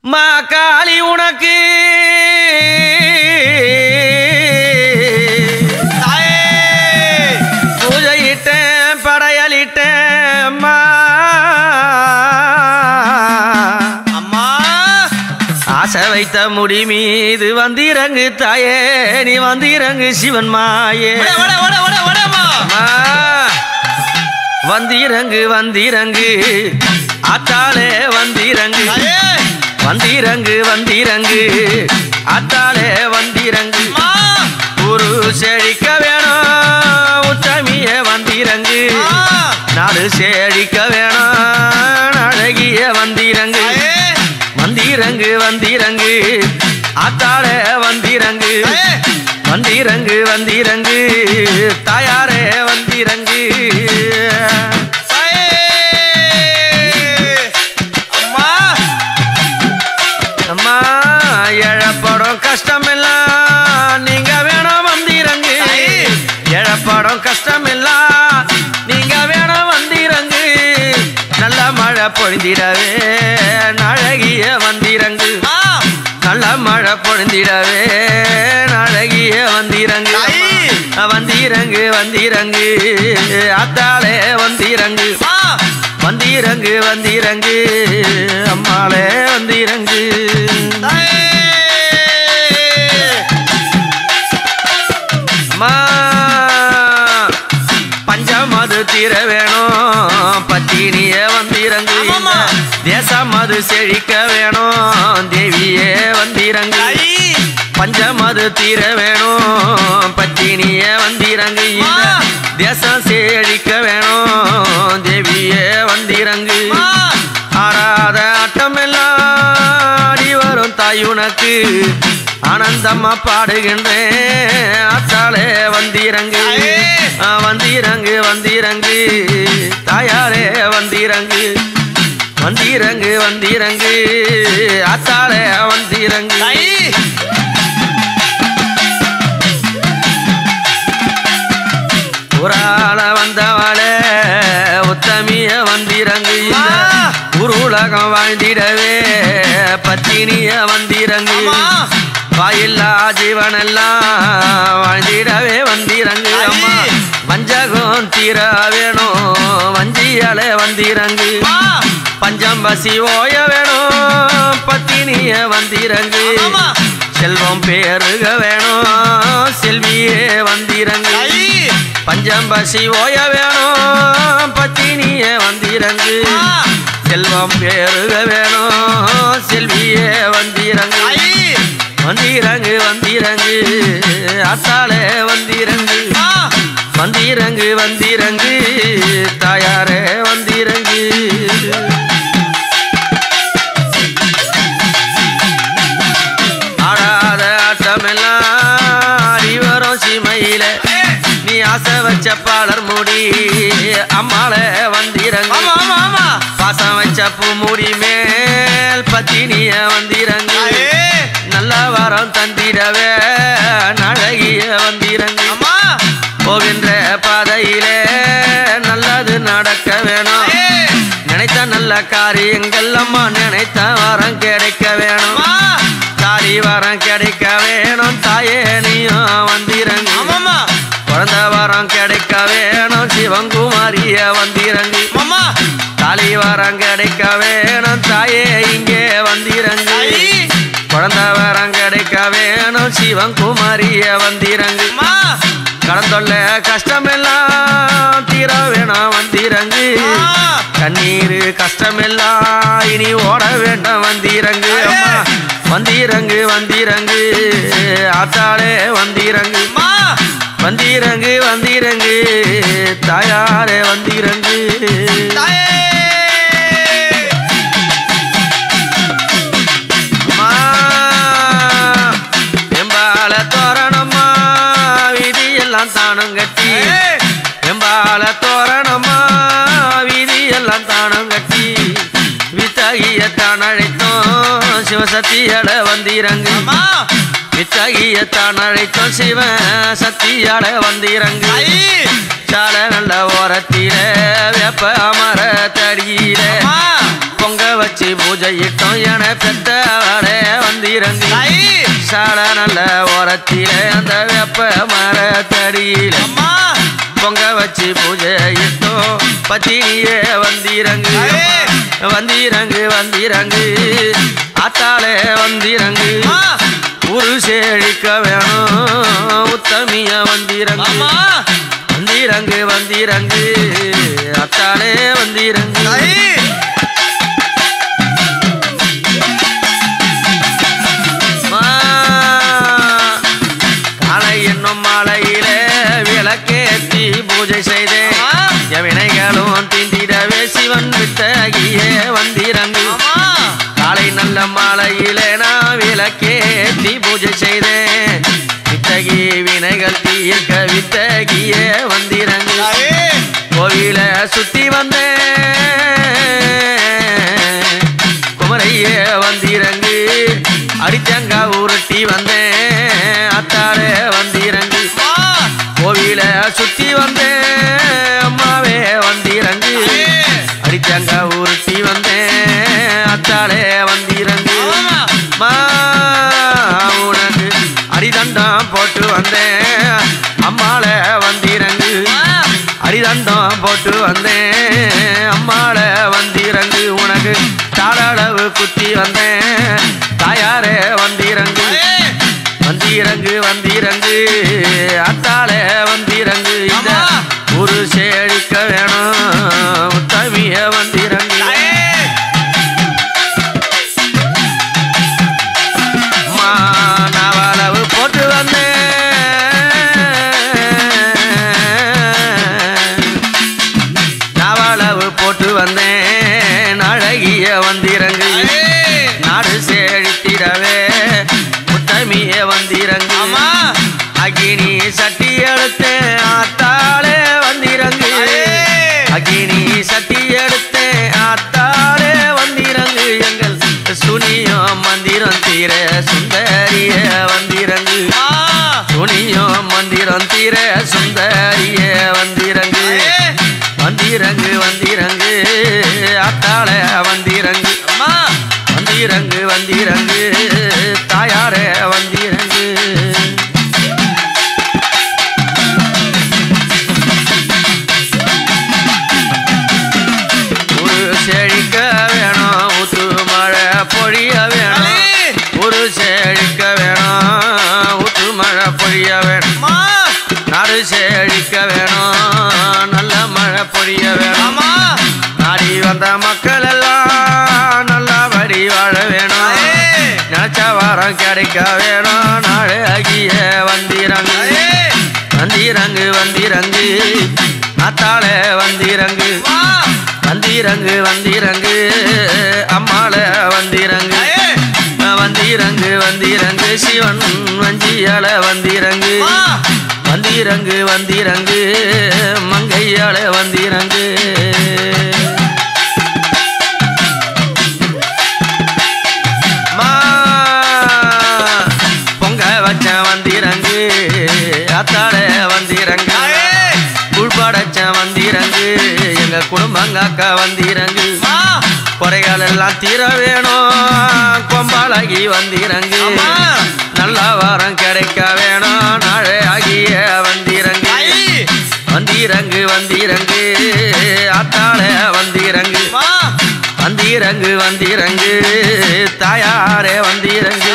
மா காளி உனக்கு தாயே பூஜையிட்டேன் படையலிட்டேன் அம்மா அம்மா ஆசை வைத்த முடி மீது வந்திறங்கு தாயே நீ வந்திறங்கு சிவன் மாயே வட வட வட வட வடமா அம்மா, வந்திறங்கு வந்திறங்கு ஆத்தாளே வந்திறங்கு தாயே வந்திறங்கு வந்திறங்கு ஆத்தாளே வந்திறங்கு அம்மா ஒரு செழிக்க வேணும் உத்தமிய வந்திறங்கு அம்மா. நாடு செழிக்க வேணும் அழகிய வந்திறங்கு தாயே வந்திறங்கு வந்திறங்கு ஆத்தாளே வந்திறங்கு தாயே வந்திறங்கு வந்திறங்கு தாயாரே வந்திறங்கு தாயே அம்மா அம்மா எழப்படும் கஷ்டமெல்லாம் நீங்க வேணும் வந்திறங்கு தாயே. எழப்படும் கஷ்டமெல்லாம் நீங்க வேணும் வந்திறங்கு நல்ல மழை பொழிந்திடவே அழகிய வந்திறங்கு அம்மா நல்ல மழை பொழிந்திடவே அழகிய வந்திறங்கு தாயே. வந்திறங்கு வந்திறங்கு அத்தாளே வந்திறங்கு அம்மா வந்திறங்கு வந்திறங்கு அம்மாளே வந்திறங்கு தாயே அம்மா பஞ்சமது தீர வேணும் பத்தினிய வந்திறங்கு ஆமாம்மா. தேசமது செழிக்க வேணும் தேவியே வந்திறங்கு தாயே பஞ்சமது தீர வேணும் பத்தினிய வந்திறங்கு இந்த அம்மா. தேசம் செழிக்க வேணும் தேவியே வந்திறங்கு அம்மா ஆறாத ஆட்டமெல்லாம் ஆடி வரும் தாய் உனக்கு ஆனந்தம்மா பாடுகின்றேன் அத்தாளே வந்திறங்கு தாயே. ஆ, வந்திறங்கு வந்திறங்கு தாயாரே வந்திறங்கு வந்திறங்கு வந்திறங்கு அத்தாளே வந்திறங்கு தாயே உராள வந்தவளே உத்தமிய வந்திறங்கு இந்த அம்மா. உருளகம் வாழ்ந்திடவே பத்தினிய வந்திறங்கு அம்மா வாயில்லா ஜீவனெல்லாம் வாழ்ந்திடவே வந்திறங்கு தாயே. அம்மா வஞ்சகம் தீர வேணும் வஞ்சியாலே வந்திறங்கு அம்மா பஞ்சம் பசி ஓய வேணும் பத்தினிய வந்திறங்கு ஆமாம்மா. செல்வம் பேருக வேணும் செல்வியே வந்திறங்கு தாயே பஞ்சம் பசி ஓய வேணும் பத்தினிய வந்திறங்கு அம்மா செல்வம் பேருக வேணும் செல்வியே வந்திறங்கு தாயே வந்திறங்கு வந்திறங்கு அத்தாளே வந்திறங்கு அம்மா வந்திறங்கு வந்திறங்கு தாயாரே வந்திறங்கு ஆடாத ஆட்டமெல்லாம் அறிவரும் சீமையில நீ ஆசை வச்ச பாலர் முடி அம்மாளே வந்திறங்கு ஆமா ஆமா ஆமா பாசம் வச்ச பூ முடி மேல் பத்தினிய வந்திறங்கு தாயே நல்ல வரம் தந்திடவே அழகிய வந்திறங்கு அம்மா போகின்ற பாதையிலே நல்லது நடக்க வேணும் தாயே நினைத்த நல்ல காரியங்கள் அம்மா நினைத்த வரம் கிடைக்க வேணும் அம்மா தாலி வரம் கிடைக்க வேணும் தாயே நீயும் வந்திறங்கு ஆமாம்மா குழந்த வரம் கிடைக்க வேணும் சிவங்குமாரிய வந்திறங்கு அம்மா தாலி வரம் கிடைக்க வேணும் தாயே இங்கே வந்திறங்கு தாயே குழந்த வரம் கிடைக்க வேணும் சிவங்குமாரிய வந்திறங்கு அம்மா கடந்தொல்ல கஷ்டமெல்லாம் தீர வேணாம் வந்திறங்கு அம்மா கண்ணீர் கஷ்டமெல்லாம் இனி ஓட வேண்டாம் வந்திறங்கு அம்மா வந்திறங்கு வந்திறங்கு ஆத்தாளே வந்திறங்கு அம்மா வந்திறங்கு வந்திறங்கு தாயாரே வந்திறங்கு தாயே அம்மா எம்பால தோரணம்மா வீதி எல்லாம் தானும் கட்டி ஏய். எம்பால தோரணம்மா வீதி எல்லாம் தானும் கட்டி வித்தகிய தான் அழைத்தோம் சிவசக்தியட வந்திறங்கு அம்மா வித்தகிய தான் அழைத்தோம் சிவ சக்தியட வந்திறங்கு தாயே சால நல்ல ஓரத்தில வேப்ப அமர தடியில அம்மா பொங்க வச்சு பூஜையிட்டோம் என பெத்தவளே வந்திறங்கு தாயே சால நல்ல ஓரத்திலே அந்த வெப்ப மரத்தடியில அம்மா பொங்க வச்சு பூஜையிட்டோம் பத்தினியே வந்திறங்கு தாயே வந்திறங்கு வந்திறங்கு ஆத்தாலே வந்திறங்கு அம்மா ஊரு செழிக்க வேணும் உத்தமிய வந்திறங்கு அம்மா வந்திறங்கு வந்திறங்கு அத்தாலே வந்திறங்கு தாயே மா. காலை என்னும் மாலையிலே விளக்கேத்தி பூஜை செய்தேன் அம்மா என் வினைகளும் தீண்டிடவே சிவன் வித்தகியே வந்திறங்கு அம்மா காலை நல்ல மாலையிலே நான் விளக்கேத்தி பூஜை செய்தேன் வித்தகி வினைகள் தீர்க்க வித்தகியே வந்திறங்கு தாயே கோவில சுத்தி வந்தேன் குமரையே வந்திறங்கு அடிச்சங்க உருட்டி வந்தேன் அத்தாலே வந்திறங்கு அம்மா கோவில சுத்தி வந்தேன் அம்மாவே வந்திறங்கு தாயே அடிச்சங்க உருட்டி வந்தேன் அத்தாலே வந்திறங்கு ஆமா மா உனக்கு அடிதண்டம் போட்டு வந்தேன் அம்மால வந்திறங்கு அம்மா அடிதண்டம் போட்டு வந்தேன் அம்மால வந்திறங்கு உனக்கு தாளளவு குத்தி வந்தேன் தாயாரே வந்திறங்கு தாயே வந்திறங்கு வந்திறங்கு அத்தாலே வந்திறங்கு இந்த ஆமா. ஒரு செழிக்க வேணும் உத்தமிய வந்திறங்கு தாயே அம்மா நவளவு போட்டு வந்தேன் நவளவு போட்டு வந்தேன் அழகிய வந்திறங்கு தாயே நாடு செழித்திடவே முத்தமிய வந்திறங்கு அம்மா அகினி சட்டி எடுத்தேன் ஆத்தாலே வந்திறங்கு தாயே அகினி சட்டி எடுத்தேன் ஆத்தாலே வந்திறங்கு எங்கள் சுனியம் மந்திரம் தீர சுந்தரிய வந்திறங்கு அம்மா சுனியம் மந்திரம் தீர சுந்தரிய வந்திறங்கு தாயே வந்திறங்கு வந்திறங்கு ஆத்தாலே வந்திறங்கு அம்மா வந்திறங்கு வந்திறங்கு தாயாரே வந்திறங்கு ஒரு செழிக்க வேணும் ஊத்து மழை பொழிய வேணும் தாயே ஒரு செழிக்க வேணும் ஊத்து மழை பொழிய வேணும் அம்மா நாடு செழிக்க வேணும் நல்ல மழை பொழிய வேணும் அம்மா நாடி வந்த மக்கள் எல்லாம் நல்லபடி வாழ வேணும் தாயே நினைச்ச வாரம் கிடைக்க வேணும் நாடு அகிய வந்திரங்கு தாயே வந்திரங்கு வந்திரங்கு அத்தாளே வந்திரங்கு அம்மா வந்திரங்கு வந்திரங்கு அம்மாள வந்திரங்கு தாயே வந்திரங்கு வந்திரங்கு சிவன் வஞ்சியால வந்திரங்கு அம்மா வந்திரங்கு வந்திரங்கு மங்கையால வந்திரங்கு மா, பொங்க வச்ச வந்திரங்கு அத்தாளே வந்திரங்கு தாயே உள்படைச்ச வந்திரங்கு எங்க குடும்பங்காக்க வந்திரங்கு அம்மா குறைகள் எல்லாம் தீர வேணும் கொம்பாலகி வந்திரங்கு அம்மா நல்ல வாரம் கிடைக்க வேணும் நாளே ஆகிய வந்திரங்கு தாயே வந்திரங்கு வந்திரங்கு ஆத்தாளே வந்திரங்கு அம்மா வந்திரங்கு வந்திரங்கு தாயாரே வந்திரங்கு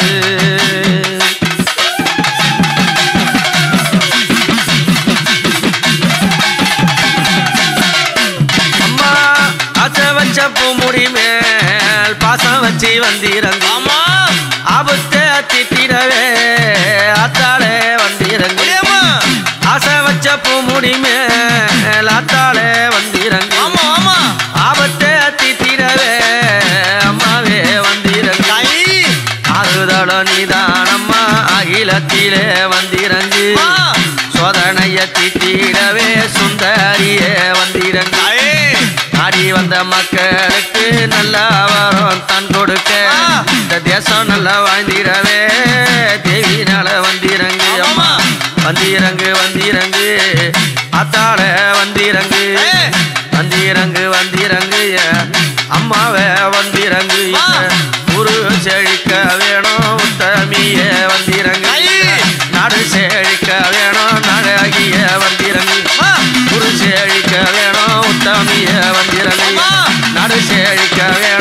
அம்மா ஆசை வச்ச பூமுடி மேல் பாசம் வச்சு வந்திரங்கு அம்மா ஆபத்தை திட்டிடவே ஆத்தாளே வந்திரங்கு முடியாமா ஆசை வச்ச பூமுடி மேல் ஆத்தாளே வந்திரங்கு ஆமா ஆமா ஆபத்தை திட்டிடவே அம்மாவே வந்திரங்கு தாயே ஆறுதலோ நீதானம்மா அகிலத்திலே வந்திரங்கு அம்மா சோதனைய திட்டிடவே சுந்தரியே வந்திரங்கு தாயே நாடி வந்த மக்களுக்கு நல்ல வரம் தான் கொடுக்க ஆ. இந்த தேசம் நல்லா வாழ்ந்திடவே தேவினால வந்திரங்கு அம்மா வந்திரங்கு வந்திரங்கு அத்தாள வந்திரங்கு ஏ. வந்திரங்கு வந்திரங்கு அம்மாவ செழிக்க வேணும் உத்தமிய வந்திரங்க தாயே. நாடு செழிக்க வேணும் நழகிய வந்திரங்க அம்மா குரு செழிக்க வேணும் உத்தமிய வந்திரங்க அம்மா நாடு செழிக்க வேணும்